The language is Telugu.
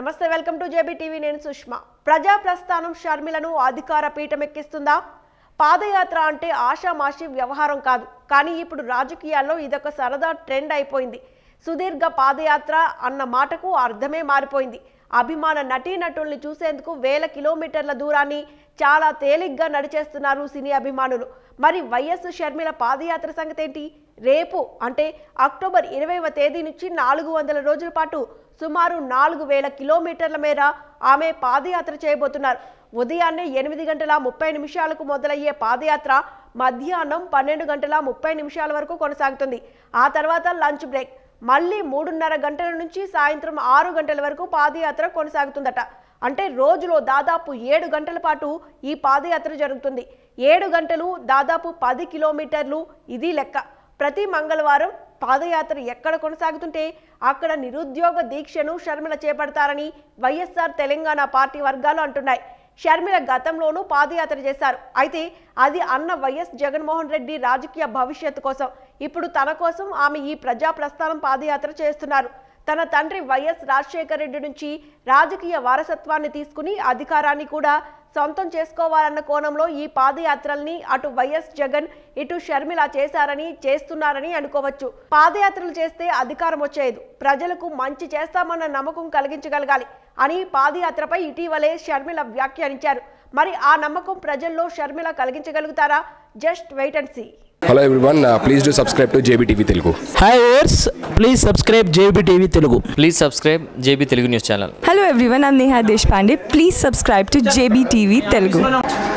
నమస్తే వెల్కమ్ టు జేబీ టీవీ నేను సుష్మా ప్రజా ప్రస్థానం షర్మిలను అధికార పీఠం ఎక్కిస్తుందా పాదయాత్ర అంటే ఆషామాషి వ్యవహారం కాదు కానీ ఇప్పుడు రాజకీయాల్లో ఇదొక సరదా ట్రెండ్ అయిపోయింది సుదీర్ఘ పాదయాత్ర అన్న మాటకు అర్థమే మారిపోయింది అభిమాన నటీనటుల్ని చూసేందుకు వేల కిలోమీటర్ల దూరాన్ని చాలా తేలిగ్గా నడిచేస్తున్నారు సినీ అభిమానులు మరి వైఎస్ షర్మిల పాదయాత్ర సంగతి ఏంటి రేపు అంటే అక్టోబర్ ఇరవైవ తేదీ నుంచి నాలుగు వందల రోజుల పాటు సుమారు నాలుగు వేల కిలోమీటర్ల మేర ఆమె పాదయాత్ర చేయబోతున్నారు ఉదయాన్నే ఎనిమిది గంటల ముప్పై నిమిషాలకు మొదలయ్యే పాదయాత్ర మధ్యాహ్నం పన్నెండు గంటల ముప్పై నిమిషాల వరకు కొనసాగుతుంది ఆ తర్వాత లంచ్ బ్రేక్ మళ్ళీ మూడున్నర గంటల నుంచి సాయంత్రం ఆరు గంటల వరకు పాదయాత్ర కొనసాగుతుందట అంటే రోజులో దాదాపు ఏడు గంటల పాటు ఈ పాదయాత్ర జరుగుతుంది ఏడు గంటలు దాదాపు పది కిలోమీటర్లు ఇది లెక్క ప్రతి మంగళవారం పాదయాత్ర ఎక్కడ కొనసాగుతుంటే అక్కడ నిరుద్యోగ దీక్షను షర్మిల చేపడతారని వైఎస్ఆర్ తెలంగాణ పార్టీ వర్గాలు అంటున్నాయి షర్మిల గతంలోనూ పాదయాత్ర చేశారు అయితే అది అన్న వైఎస్ జగన్మోహన్ రెడ్డి రాజకీయ భవిష్యత్తు కోసం ఇప్పుడు తన కోసం ఆమె ఈ ప్రజా ప్రస్థానం పాదయాత్ర చేస్తున్నారు తన తండ్రి వైఎస్ రాజశేఖర రెడ్డి నుంచి రాజకీయ వారసత్వాన్ని తీసుకుని అధికారాన్ని కూడా సొంతం చేసుకోవాలన్న కోణంలో ఈ పాదయాత్రల్ని అటు వైఎస్ జగన్ ఇటు షర్మిల చేశారని చేస్తున్నారని అనుకోవచ్చు పాదయాత్రలు చేస్తే అధికారం వచ్చేది ప్రజలకు మంచి చేస్తామన్న నమ్మకం కలిగించగలగాలి అని పాదయాత్రపై ఇటీవలే షర్మిల వ్యాఖ్యానించారు మరి ఆ నమ్మకం ప్రజల్లో షర్మిల కలిగించగలుగుతారా just wait and see hello everyone please do subscribe to JB TV Telugu hi ours please subscribe JB TV Telugu please subscribe JB Telugu news channel Hello everyone, I'm Neha Deshpande. Please subscribe to JBTV Telugu.